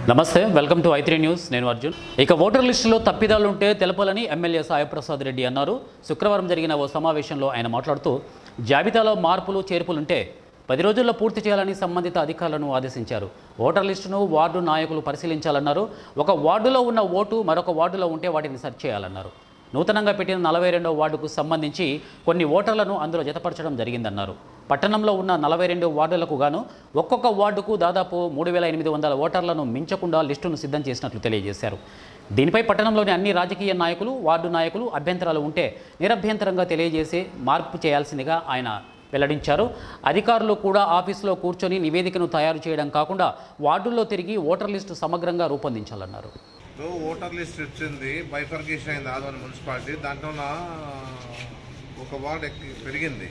నమస్తే welcome to ఐత్రీ news నేను అర్జున్ ఇక ఓటర్ లిస్టులో తప్పిదాలుంటే తెలపాలని ఎమ్మెల్యే సాయిప్రసాద్ రెడ్డి అన్నారు శుక్రవారం జరిగిన ఓ సమావేశంలో ఆయన మాట్లాడుతూ జాబితాలో మార్పులు చేర్పులుంటే పది రోజుల్లో పూర్తి చేయాలని సంబంధిత అధికారులను ఆదేశించారు ఓటర్ లిస్టును వార్డు నాయకులు పరిశీలించాలన్నారు ఒక వార్డులో ఉన్న ఓటు మరొక వార్డులో ఉంటే వాటిని సెర్చ్ చేయాలన్నారు నూతనంగా పెట్టిన నలభై రెండవ వార్డుకు సంబంధించి కొన్ని ఓటర్లను అందులో జతపరచడం జరిగిందన్నారు పట్టణంలో ఉన్న నలభై రెండు వార్డులకు గాను ఒక్కొక్క వార్డుకు దాదాపు మూడు వేల ఎనిమిది వందల ఓటర్లను మించకుండా లిస్టును సిద్ధం చేసినట్లు తెలియజేశారు దీనిపై పట్టణంలోని అన్ని రాజకీయ నాయకులు వార్డు నాయకులు అభ్యంతరాలు ఉంటే నిరభ్యంతరంగా తెలియజేసి మార్పు చేయాల్సిందిగా ఆయన వెల్లడించారు అధికారులు కూడా ఆఫీసులో కూర్చొని నివేదికను తయారు చేయడం కాకుండా వార్డుల్లో తిరిగి ఓటర్ లిస్టు సమగ్రంగా రూపొందించాలన్నారు ఇప్పుడు ఓటర్ లిస్ట్ వచ్చింది బైఫర్కేషన్ అయింది ఆదోని మున్సిపాలిటీ దాంట్లో నా ఒక వార్డు ఎక్కి పెరిగింది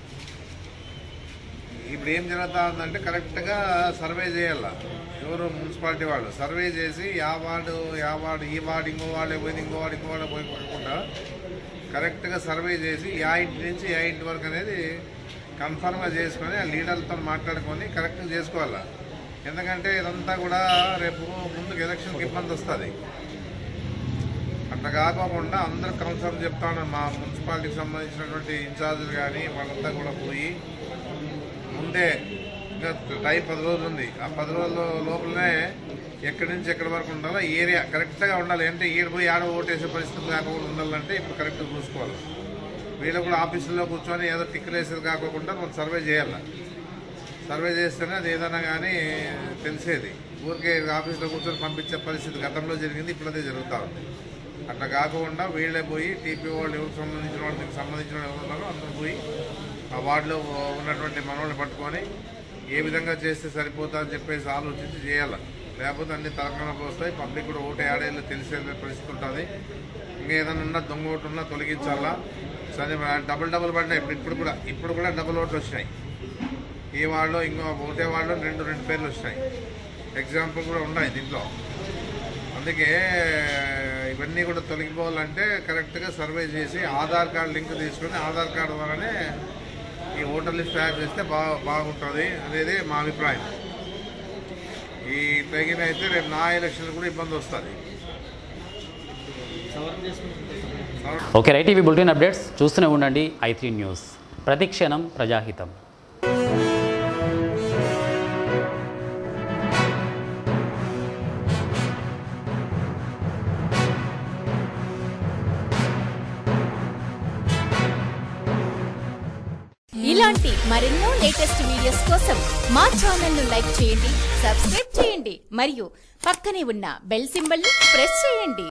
ఇప్పుడు ఏం జరుగుతుందంటే కరెక్ట్గా సర్వే చేయాల ఎవరు మున్సిపాలిటీ వాళ్ళు సర్వే చేసి యా వార్డు యా వార్డు ఈ వార్డు ఇంకో వార్డు పోయింది ఇంకో వార్డు ఇంకో వార్డు పోయి పోకుండా కరెక్ట్గా సర్వే చేసి యా ఇంటి నుంచి యా ఇంటి వరకు అనేది కన్ఫర్మ్గా చేసుకొని ఆ లీడర్లతో మాట్లాడుకొని కరెక్ట్గా చేసుకోవాలి ఎందుకంటే ఇదంతా కూడా రేపు ముందుకు ఎలక్షన్కి ఇబ్బంది వస్తుంది అట్లా కాకోకుండా అందరూ కన్ఫర్మ్ చెప్తాను మా మున్సిపాలిటీకి సంబంధించినటువంటి ఇన్ఛార్జీలు కానీ వాళ్ళంతా కూడా పోయి ముందే ఇంకా టైం పది రోజులు ఉంది ఆ పది రోజుల లోపలనే ఎక్కడి నుంచి ఎక్కడి వరకు ఉండాలో ఏరియా కరెక్ట్గా ఉండాలి అంటే ఈడ పోయి ఆడ ఓటేసే పరిస్థితి కాకుండా ఉండాలంటే ఇప్పుడు కరెక్ట్గా చూసుకోవాలి వీళ్ళు కూడా ఆఫీసుల్లో కూర్చొని ఏదో టిక్కులు వేసేది కాకుండా మనం సర్వే చేయాలి సర్వే చేస్తేనే అది ఏదైనా కానీ తెలిసేది ఊరికే ఆఫీస్లో కూర్చొని పంపించే పరిస్థితి గతంలో జరిగింది ఇప్పుడు అదే జరుగుతూ ఉంది అట్లా కాకుండా వీళ్ళే పోయి టీపీ వాళ్ళు ఎవరికి సంబంధించిన వాళ్ళకి సంబంధించిన వాళ్ళు ఎవరు ఉన్నారో అందరూ పోయి ఆ వార్డులో ఉన్నటువంటి మనోళ్ళని పట్టుకొని ఏ విధంగా చేస్తే సరిపోతా అని చెప్పేసి ఆలోచించి చేయాలి లేకపోతే అన్ని తలకనకు వస్తాయి పబ్లిక్ కూడా ఓటు ఆడేళ్ళు తెలిసే పరిస్థితి ఉంటుంది ఇంకా ఏదైనా ఉన్నా దొంగ ఓటు ఉన్నా తొలగించాలా సరే డబుల్ డబుల్ పడినాయి ఇప్పుడు ఇప్పుడు కూడా ఇప్పుడు కూడా డబుల్ ఓట్లు వచ్చినాయి ఈ వాళ్ళు ఇంకో ఒకటే వాళ్ళు రెండు రెండు పేర్లు వచ్చినాయి ఎగ్జాంపుల్ కూడా ఉన్నాయి దీంట్లో అందుకే ఇవన్నీ కూడా తొలగిపోవాలంటే కరెక్ట్గా సర్వే చేసి ఆధార్ కార్డు లింక్ తీసుకొని ఆధార్ కార్డు ద్వారానే ఈ ఓటర్ లిస్ట్ తయారు చేస్తే బాగా బాగుంటుంది అనేది మా అభిప్రాయం ఈ తగిన అయితే రేపు నా ఎలక్షన్ కూడా ఇబ్బంది వస్తుంది okay right TV bulletin updates చూస్తూనే ఉండండి ఐ త్రీ న్యూస్ ప్రతిక్షణం ప్రజాహితం ఇలాంటి మరెన్నో లేటెస్ట్ వీడియోస్ కోసం మా ఛానల్ ను లైక్ చేయండి సబ్స్క్రైబ్ చేయండి మరియు పక్కనే ఉన్న బెల్ సింబల్ ని ప్రెస్ చేయండి